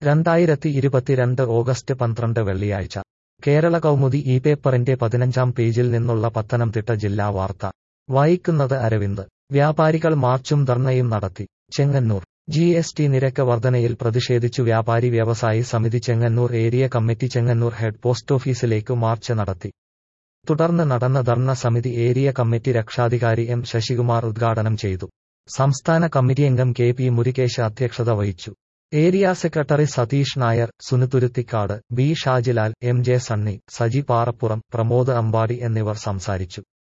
രണ്ടായിരത്തി ഇരുപത്തിരണ്ട് ഓഗസ്റ്റ് പന്ത്രണ്ട് വെള്ളിയാഴ്ച കേരള കൗമുദി ഈ പേപ്പറിന്റെ പതിനഞ്ചാം പേജിൽ നിന്നുള്ള പത്തനംതിട്ട ജില്ലാ വാർത്ത വായിക്കുന്നത് അരവിന്ദ് വ്യാപാരികൾ മാർച്ചും ധർണയും നടത്തി ചെങ്ങന്നൂർ ജി എസ് ടി നിരക്ക് വർധനയിൽ പ്രതിഷേധിച്ചു വ്യാപാരി വ്യവസായി സമിതി Chengannur area committee Chengannur head post ഓഫീസിലേക്ക് മാർച്ച് നടത്തി തുടർന്ന് നടന്ന ധർണ സമിതി ഏരിയ കമ്മിറ്റി രക്ഷാധികാരി എം ശശികുമാർ ഉദ്ഘാടനം ചെയ്തു സംസ്ഥാന കമ്മിറ്റി അംഗം കെ പി മുരുകേശ് അധ്യക്ഷത വഹിച്ചു area secretary Satheesh Nair Sunuthuruthikkad B Shajilal M J Sunny Saji Parappuram Pramod Ambadi എന്നിവർ സംസാരിച്ചു